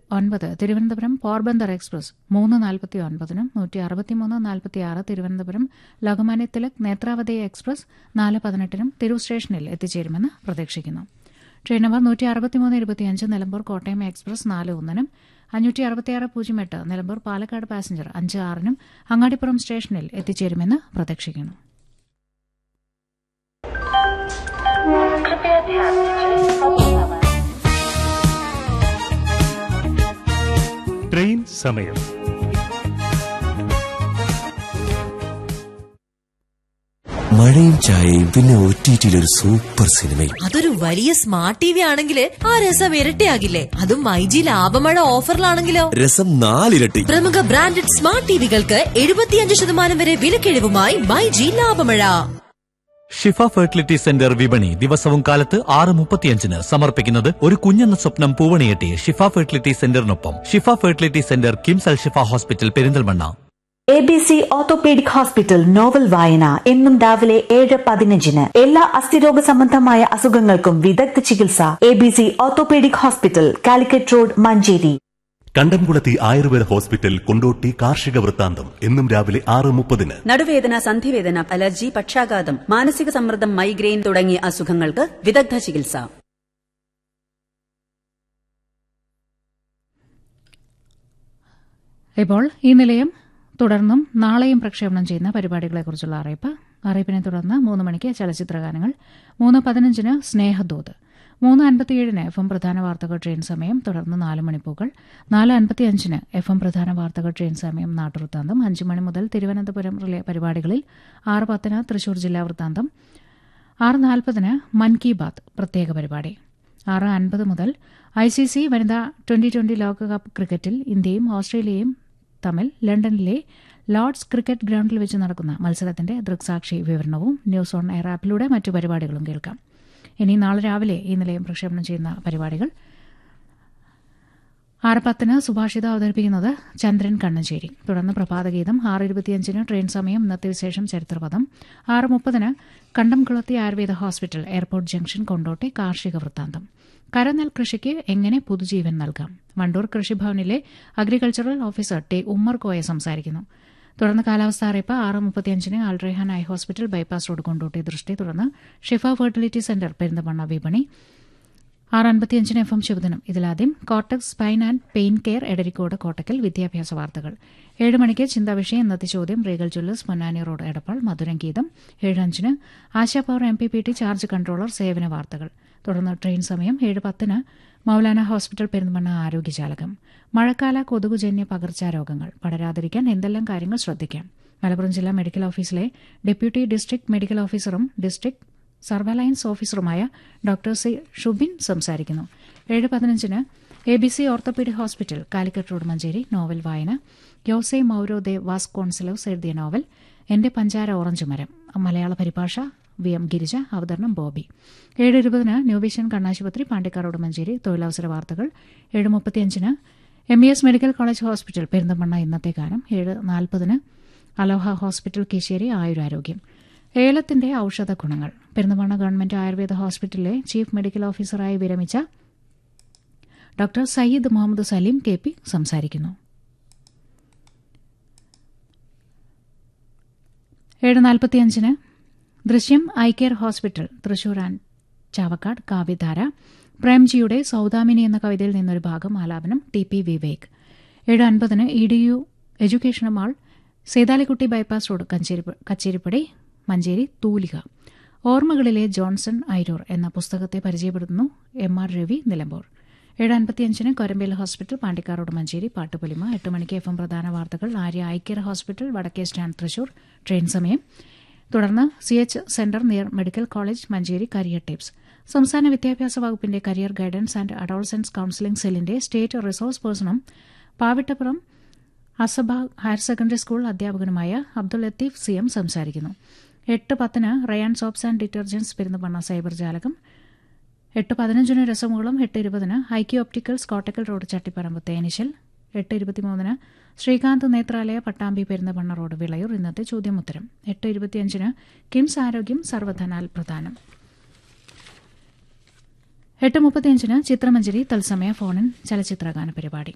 ഒൻപത് തിരുവനന്തപുരം പോർബന്ദർ എക്സ്പ്രസ് മൂന്ന് നാൽപ്പത്തി ഒൻപതിനും നൂറ്റി അറുപത്തിമൂന്ന് നാൽപ്പത്തിയാറ് തിരുവനന്തപുരം ലോകമാന്യ തിലക് നേത്രാവതി എക്സ്പ്രസ് നാല് പതിനെട്ടിനും തിരൂർ സ്റ്റേഷനിൽ എത്തിച്ചേരുമെന്ന് പ്രതീക്ഷിക്കുന്നു ട്രെയിൻ നമ്പർ നൂറ്റി അറുപത്തിമൂന്ന് ഇരുപത്തിയഞ്ച് നിലമ്പൂർ കോട്ടയം എക്സ്പ്രസ് നാല് ഒന്നിനും അഞ്ഞൂറ്റി അറുപത്തിയാറ് പൂജ്യം എട്ട് നിലമ്പൂർ പാലക്കാട് പാസഞ്ചർ അഞ്ച് ആറിനും അങ്ങാടിപ്പുറം സ്റ്റേഷനിൽ എത്തിച്ചേരുമെന്ന് പ്രതീക്ഷിക്കുന്നു कृपया ध्यान दीजिए अब समय ട്രെയിൻ സമയം മഴയും ചായയും പിന്നെ ഒ ടി ഒരു സൂപ്പർ സിനിമയും അതൊരു വലിയ സ്മാർട്ട് ടി വി ആണെങ്കിൽ ആ രസം ഇരട്ടിയാകില്ലേ അതും മൈജി ലാഭമഴ ഓഫറിലാണെങ്കിലോ രസം നാലിരട്ടി പ്രമുഖ ബ്രാൻഡഡ് സ്മാർട്ട് ടിവികൾക്ക് എഴുപത്തിയഞ്ച് ശതമാനം വരെ വിലക്കിഴിവുമായി മൈജി ലാഭമഴ ഷിഫ ഫെർട്ടിലിറ്റി സെന്റർ വിപണി ദിവസവും കാലത്ത് ആറ് മുപ്പത്തിയഞ്ചിന് സമർപ്പിക്കുന്നത് ഒരു കുഞ്ഞെന്ന സ്വപ്നം പൂവണിയെട്ടി ഷിഫ ഫെർട്ടിലിറ്റി സെന്ററിനൊപ്പം Shifa fertility centre KIMS Al Shifa hospital Perinthalmanna A B C orthopaedic hospital novel വായന എന്നും രാവിലെ ഏഴ് പതിനഞ്ചിന് എല്ലാ അസ്ഥിരോഗ സംബന്ധമായ അസുഖങ്ങൾക്കും വിദഗ്ധ ചികിത്സ A B C orthopaedic hospital Calicut road Manjeri Kandamkulathi Ayurveda hospital Kondotty കാർഷിക വൃത്താന്തം എന്നും രാവിലെ ആറ് മുപ്പതിന് നടുവേദന സന്ധിവേദന അലർജി പക്ഷാഘാതം മാനസിക സമ്മർദ്ദം മൈഗ്രെയിൻ തുടങ്ങിയ അസുഖങ്ങൾക്ക് വിദഗ്ധ ചികിത്സ ഇപ്പോൾ ഈ നിലയം തുടർന്നും നാളെയും പ്രക്ഷേപണം ചെയ്യുന്ന പരിപാടികളെക്കുറിച്ചുള്ള അറിയിപ്പ് അറിയിപ്പിനെ തുടർന്ന് മൂന്ന് മണിക്ക് ചലച്ചിത്രഗാനങ്ങൾ മൂന്ന് പതിനഞ്ചിന് സ്നേഹദൂത് മൂന്ന് അൻപത്തിയേഴിന് എഫ് എം പ്രധാന വാർത്തകൾ ട്രെയിൻ സമയം തുടർന്ന് നാല് മണിപ്പൂക്കൾ നാല് അൻപത്തിയഞ്ചിന് എഫ് എം പ്രധാന വാർത്തകൾ ട്രെയിൻ സമയം നാട്ടുവൃത്താന്തം അഞ്ച് മണി മുതൽ തിരുവനന്തപുരം റിലേ പരിപാടികളിൽ ആറ് പത്തിന് തൃശൂർ ജില്ലാ വൃത്താന്തം ആറ് നാൽപ്പതിന് മൻ കി ബാത്ത് പ്രത്യേക പരിപാടി ആറ് അൻപത് മുതൽ ഐ സി സി വനിതാ ട്വന്റി ട്വന്റി ലോകകപ്പ് ക്രിക്കറ്റിൽ ഇന്ത്യയും ഓസ്ട്രേലിയയും തമ്മിൽ ലണ്ടനിലെ ലോർഡ്സ് ക്രിക്കറ്റ് ഗ്രൌണ്ടിൽ വെച്ച് നടക്കുന്ന മത്സരത്തിന്റെ ദൃക്സാക്ഷി വിവരണവും ന്യൂസ് ഓൺ എയർ ആപ്പിലൂടെ മറ്റു പരിപാടികളും കേൾക്കാം ഇനി നാളെ രാവിലെ ഈ നിലയം പ്രക്ഷേപണം ചെയ്യുന്ന പരിപാടികൾ ആറ് പത്തിന് സുഭാഷിത അവതരിപ്പിക്കുന്നത് ചന്ദ്രൻ കണ്ണഞ്ചേരി തുടർന്ന് പ്രഭാതഗീതം ആറ് ഇരുപത്തിയഞ്ചിന് ട്രെയിൻ സമയം ഇന്നത്തെ വിശേഷം ചരിത്രപദം ആറ് മുപ്പതിന് Kandamkulathi Ayurveda hospital airport junction Kondotty കാർഷിക വൃത്താന്തം കരനെൽ കൃഷിക്ക് എങ്ങനെ പുതുജീവൻ നൽകാം വണ്ടൂർ കൃഷിഭവനിലെ agricultural officer T Ummer Koya സംസാരിക്കുന്നു തുടർന്ന് കാലാവസ്ഥ അറിയിപ്പ് ആറ് മുപ്പത്തിയഞ്ചിന് Alrehan eye hospital bypass road Kondotty ദൃഷ്ടി തുടർന്ന് ഷിഫ ഫെർട്ടിലിറ്റി സെന്റർ പെരിന്തമണ്ണ വിപണി ആറ് അൻപത്തിയഞ്ചിന് എഫ് എം ശുഭദിനം ഇതിലാദ്യം കോട്ടക്സ് spine and pain care Edarikode Kottakkal വിദ്യാഭ്യാസ വാർത്തകൾ ഏഴ് മണിക്ക് ചിന്താവിഷയം ഇന്നത്തെ ചോദ്യം Regal jewellers Ponnani road Edappal മധുരം ഗീതം ഏഴ് അഞ്ചിന് Asha power M P P T charge controller സേവന വാർത്തകൾ തുടർന്ന് ട്രെയിൻ സമയം ഏഴ് പത്തിന് മൌലാന ഹോസ്പിറ്റൽ പെരുന്തമണ്ണ ആരോഗ്യജാലകം മഴക്കാല കൊതുകുജന്യ പകർച്ചാരോഗങ്ങൾ പടരാതിരിക്കാൻ എന്തെല്ലാം കാര്യങ്ങൾ ശ്രദ്ധിക്കാം മലപ്പുറം ജില്ലാ മെഡിക്കൽ ഓഫീസിലെ ഡെപ്യൂട്ടി ഡിസ്ട്രിക്ട് മെഡിക്കൽ ഓഫീസറും ഡിസ്ട്രിക്ട് സർവലൈൻസ് ഓഫീസറുമായ ഡോക്ടർ സി ഷുബിൻ സംസാരിക്കുന്നു ഏഴ് പതിനഞ്ചിന് A B C orthopaedic hospital Calicut road Manjeri novel വായന യോസെ മൌരോ ദെ വാസ്കോൺസലോസ് എഴുതിയ നോവൽ എന്റെ പഞ്ചാര ഓറഞ്ച് മരം മലയാള പരിഭാഷ വി എം ഗിരിജ അവതരണം ബോബി ഏഴ് ഇരുപതിന് ന്യൂവിഷൻ കണ്ണാശുപത്രി പാണ്ടിക്കാറോട് മഞ്ചേരി തൊഴിലവസര വാർത്തകൾ ഏഴ് മുപ്പത്തിയഞ്ചിന് M E S medical college hospital Perinthalmanna ഇന്നത്തെ ഗാനം ഏഴ് നാൽപ്പതിന് അലോഹ ഹോസ്പിറ്റൽ കീശേരി ആയുരാരോഗ്യം ഏലത്തിന്റെ ഔഷധ ഗുണങ്ങൾ പെരുന്തമണ്ണ ഗവൺമെന്റ് ആയുർവേദ ഹോസ്പിറ്റലിലെ ചീഫ് മെഡിക്കൽ ഓഫീസറായി വിരമിച്ച doctor Sayyid Muhammad Saleem K P സംസാരിക്കുന്നു ഏഴ് നാൽപ്പത്തിയഞ്ചിന് ദൃശ്യം eye care hospital Thrissur and Chavakkad കാവ്യധാര പ്രേംജിയുടെ സൗദാമിനി എന്ന കവിതയിൽ നിന്നൊരു ഭാഗം ആലാപനം ടി പി വിവേക് ഏഴ് അൻപതിന് E D U education mall Sethalikutty bypass road കച്ചേരി- കച്ചേരിപ്പടി മഞ്ചേരി തൂലിക ഓർമ്മകളിലെ ജോൺസൺ ഐരൂർ എന്ന പുസ്തകത്തെ പരിചയപ്പെടുത്തുന്നു എം ആർ രവി നിലമ്പൂർ ഏഴ് അൻപത്തിയഞ്ചിന് കൊരമ്പേൽ ഹോസ്പിറ്റൽ പാണ്ടിക്കാറോട് മഞ്ചേരി പാട്ടുപൊലിമ എട്ട് മണിക്ക് എഫ് എം പ്രധാന വാർത്തകൾ ആര്യ ഐക്യർ ഹോസ്പിറ്റൽ വടക്കേ സ്റ്റാൻഡ് തൃശൂർ ട്രെയിൻ സമയം തുടർന്ന് C H centre near medical college Manjeri career tips സംസ്ഥാന വിദ്യാഭ്യാസ വകുപ്പിന്റെ career guidance and adolescence counselling സെല്ലിന്റെ സ്റ്റേറ്റ് റിസോഴ്സ് പേഴ്സണും പാവിട്ടപ്പുറം അസബ ഹയർ സെക്കൻഡറി സ്കൂൾ അധ്യാപകനുമായ അബ്ദുൽ ലത്തീഫ് സി എം സംസാരിക്കുന്നു എട്ട് പത്തിന് Rayan soaps and detergents Perinthalmanna cyber ജാലകം എട്ട് പതിനഞ്ചിന് രസമുകളും എട്ട് ഇരുപതിന് IQ opticals Kottakkal road Chattiparamba തേനിശൽ എട്ട് ഇരുപത്തിമൂന്നിന് ശ്രീകാന്ത് നേത്രാലയ പട്ടാമ്പി പെരുന്തമണ്ണ റോഡ് വിളയൂർ ഇന്നത്തെ ചോദ്യമുത്തരം എട്ട് ഇരുപത്തിയഞ്ചിന് കിംസ് ആരോഗ്യം സർവധനാൽ പ്രധാനം എട്ട് മുപ്പത്തിയഞ്ചിന് ചിത്രമഞ്ജരി തത്സമയ ഫോണിൻ ചലച്ചിത്രഗാന പരിപാടി